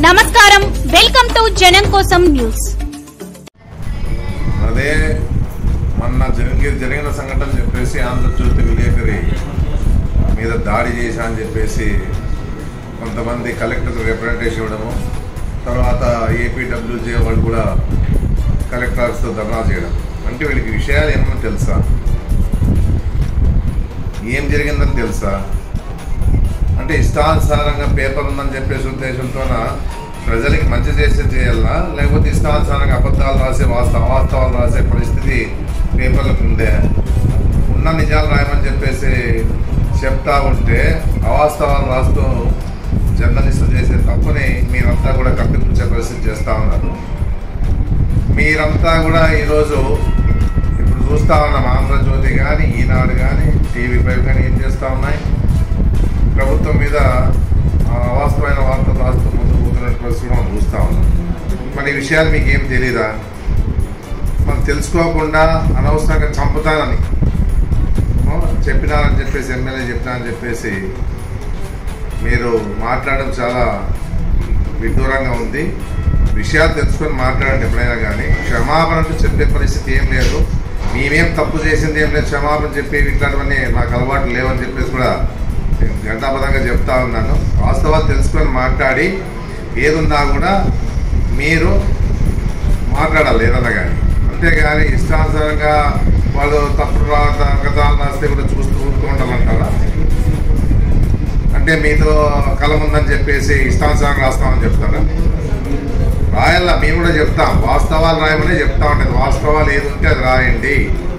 నమస్కారం welcome to జనం కోసం న్యూస్ అదే మొన్న జరిగి జరిగిన సంఘటన చెప్పేసి ఆంధ్రజ్యోతి విలేకరి మీద దాడి చేశా అని చెప్పేసి కొంతమంది కలెక్టర్ రిప్రజెంటేషన్ ఇవ్వడము తర్వాత ఏపీడబ్ల్యూజే వాళ్ళు కూడా కలెక్టర్ ఆఫీస్తో ధర్నా చేయడం అంటే వీళ్ళకి విషయాలు ఏమన్నా తెలుసా ఏం జరిగిందని తెలుసా అంటే ఇష్టానుసారంగా పేపర్ ఉందని చెప్పేసి ఉద్దేశంతోన ప్రజలకి మంచి చేసే చేయాలా లేకపోతే ఇష్టానుసారంగా అబద్ధాలు రాసే వాస్తవ అవాస్తవాలు రాసే పరిస్థితి పేపర్లకు ఉందే ఉన్న నిజాలు రాయమని చెప్పేసి చెప్తా ఉంటే అవాస్తవాలు రాస్తూ జర్నలిస్టులు చేసే తప్పుని మీరంతా కూడా కప్పిపుచ్చే పరిస్థితి చేస్తూ ఉన్నారు మీరంతా కూడా ఈరోజు ఇప్పుడు చూస్తా ఉన్నాం ఆంధ్రజ్యోతి కానీ ఈనాడు కానీ టీవీ ఫైవ్ కానీ ఏం చేస్తూ ఉన్నాయి ప్రభుత్వం మీద ఆ, అవాస్తవమైన వార్తలు రాస్తూ ముందుకు పోతున్న పరిస్థితి మనం చూస్తూ ఉన్నాం మరి ఈ విషయాలు మీకు ఏం తెలీదా మనం తెలుసుకోకుండా అనవసరంగా చంపుతానని ఆ, చెప్పినారని చెప్పేసి ఎమ్మెల్యే చెప్పినారని చెప్పేసి మీరు మాట్లాడడం చాలా విడ్డూరంగా ఉంది విషయాలు తెలుసుకొని మాట్లాడండి ఎప్పుడైనా కానీ క్షమాపణ అంటూ చెప్పే పరిస్థితి ఏం లేదు మేమేం తప్పు చేసింది ఏం లేదు క్షమాపణ చెప్పి ఇట్లాంటివన్నీ మాకు అలవాటు లేవని చెప్పేసి కూడా గంటాపదంగా చెప్తా ఉన్నాను వాస్తవాలు తెలుసుకొని మాట్లాడి ఏదున్నా కూడా మీరు మాట్లాడాలి ఏదన్నా కానీ అంతేగాని ఇష్టానుసారంగా వాళ్ళు తప్పుడు రా- కథాలు రాస్తే కూడా చూస్తూ ఊరుతూ ఉండాలంటారా అంటే మీతో కలం ఉందని చెప్పేసి ఇష్టానుసారం రాస్తామని చెప్తారా రాయాలా మేము కూడా చెప్తాం వాస్తవాలు రాయమని చెప్తా ఉంటుంది వాస్తవాలు ఏది ఉంటే అది రాయండి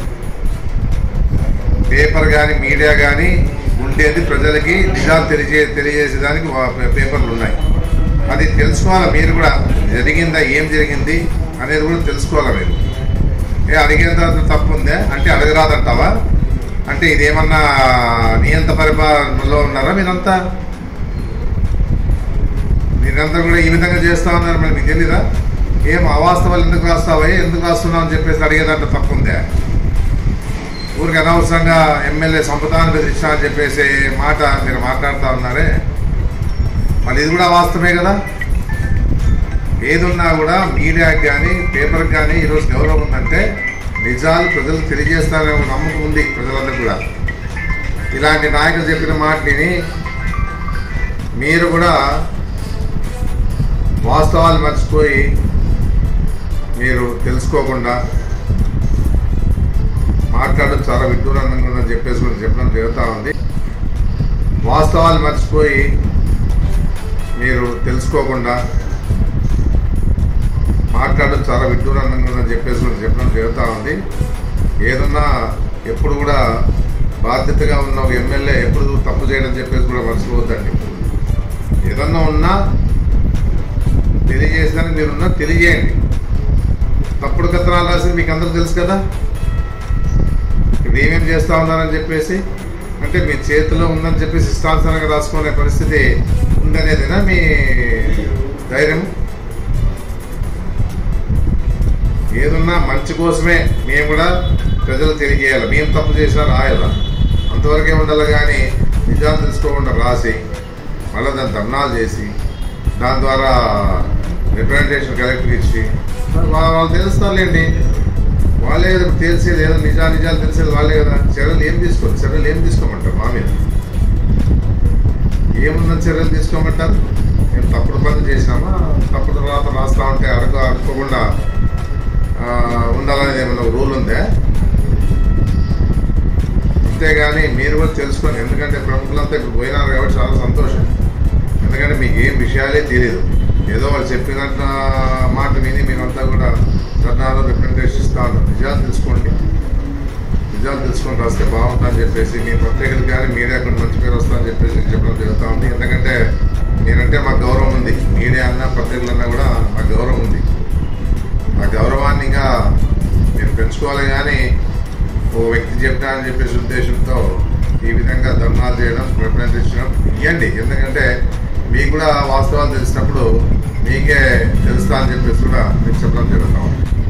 పేపర్ కానీ మీడియా కానీ ఉండేది ప్రజలకి నిజాలు తెలియజే తెలియజేసేదానికి వా- పేపర్లు ఉన్నాయి అది తెలుసుకోవాలి మీరు కూడా జరిగిందా ఏం జరిగింది అనేది కూడా తెలుసుకోవాలి మీరు ఏ అడిగిన తర్వాత తప్పు ఉందే అంటే అడగరాదంటావా అంటే ఇదేమన్నా నియంత పరిపాలనలో ఉన్నారా మీరంతా మీరంతా కూడా ఈ విధంగా చేస్తా ఉన్నారు మరి మీకు తెలీదా ఏం అవాస్తవాలు ఎందుకు రాస్తావా ఎందుకు రాస్తున్నావు అని చెప్పేసి అడిగేదంటే తప్పు ఉందే ఊరికి అనవసరంగా ఎమ్మెల్యే సంపదాన్ని బెదిరించా అని చెప్పేసి మాట మీరు మాట్లాడుతూ ఉన్నారే మళ్ళీ ఇది కూడా వాస్తవమే కదా ఏదున్నా కూడా మీడియాకి కానీ పేపర్కి కానీ ఈరోజు గౌరవం ఉందంటే నిజాలు ప్రజలకు తెలియజేస్తారనే ఒక నమ్మకం ఉంది ప్రజలందరూ కూడా ఇలాంటి నాయకులు చెప్పిన మాట విని మీరు కూడా వాస్తవాలు మర్చిపోయి మీరు తెలుసుకోకుండా మాట్లాడడం చాలా విడ్డూరంగా ఉందని చెప్పేసి కూడా చెప్పడం జరుగుతూ ఉంది వాస్తవాలు మర్చిపోయి మీరు తెలుసుకోకుండా మాట్లాడడం చాలా విడ్డూరంగా ఉందని చెప్పేసి కూడా చెప్పడం జరుగుతూ ఉంది ఏదన్నా ఎప్పుడు కూడా బాధ్యతగా ఉన్న ఒక ఎమ్మెల్యే ఎప్పుడు తప్పు చేయడం చెప్పేసి కూడా మర్చిపోవద్దండి ఏదన్నా ఉన్నా తెలియజేసడానికి మీరున్నా తెలియజేయండి తప్పుడు కథనాలు రాసింది మీకు అందరూ తెలుసు కదా ఇప్పుడు ఏమేమి చేస్తా ఉన్నారని చెప్పేసి అంటే మీ చేతిలో ఉందని చెప్పేసి ఇష్టానుసారంగా రాసుకునే పరిస్థితి ఉందనేదినా మీ ధైర్యం ఏదున్నా మంచి కోసమే మేము కూడా ప్రజలు తెలియజేయాలి మేము తప్పు చేసినా రాయాలా అంతవరకే ఉండాలి కానీ నిజాలు తెలుసుకోకుండా రాసి మళ్ళీ దాన్ని ధర్నాలు చేసి దాని ద్వారా రిప్రజెంటేషన్ కలెక్టర్ ఇచ్చి మరి వా- వాళ్ళు తెలుస్తారులేండి వాళ్ళే కదా తెలిసేది ఏదో నిజా నిజాలు తెలిసేది వాళ్ళే కదా చర్యలు ఏం తీసుకోరు చర్యలు ఏం తీసుకోమంటారు మా మీద ఏముందని చర్యలు తీసుకోమంటారు మేము తప్పుడు పనులు చేసినామా తప్పుడు రాత రాస్తా ఉంటే అడగ అనుకోకుండా ఆ, ఉండాలనేది ఏమైనా రూల్ ఉందే అంతేగాని మీరు కూడా తెలుసుకోండి ఎందుకంటే ప్రముఖులంతా ఇప్పుడు పోయినారు కాబట్టి చాలా సంతోషం ఎందుకంటే మీకు ఏం విషయాలే తెలియదు ఏదో వాళ్ళు చెప్పినట్ట మాట విని మీరంతా కూడా ధర్నాలు రిప్రజెంటేషన్ ఇస్తా ఉన్నారు నిజాలు తెలుసుకోండి నిజాలు తెలుసుకొని రాస్తే బాగుంటుందని చెప్పేసి మీ పత్రికలు కానీ మీడియా కూడా మంచి పేరు వస్తుందని చెప్పేసి చెప్పడం జరుగుతూ ఉంది ఎందుకంటే మీరంటే మాకు గౌరవం ఉంది మీడియా అన్నా పత్రికలన్నా కూడా మాకు గౌరవం ఉంది ఆ గౌరవాన్ని ఇంకా మీరు పెంచుకోవాలి కానీ ఓ వ్యక్తి చెప్పినా అని చెప్పేసి ఉద్దేశంతో ఈ విధంగా ధర్నాలు చేయడం రిప్రజెంటేషన్ ఇవ్వండి ఎందుకంటే మీకు కూడా వాస్తవాలు తెలిసినప్పుడు మీకే తెలుస్తా అని చెప్పేసి కూడా మీకు చెప్పడం జరుగుతూ ఉంది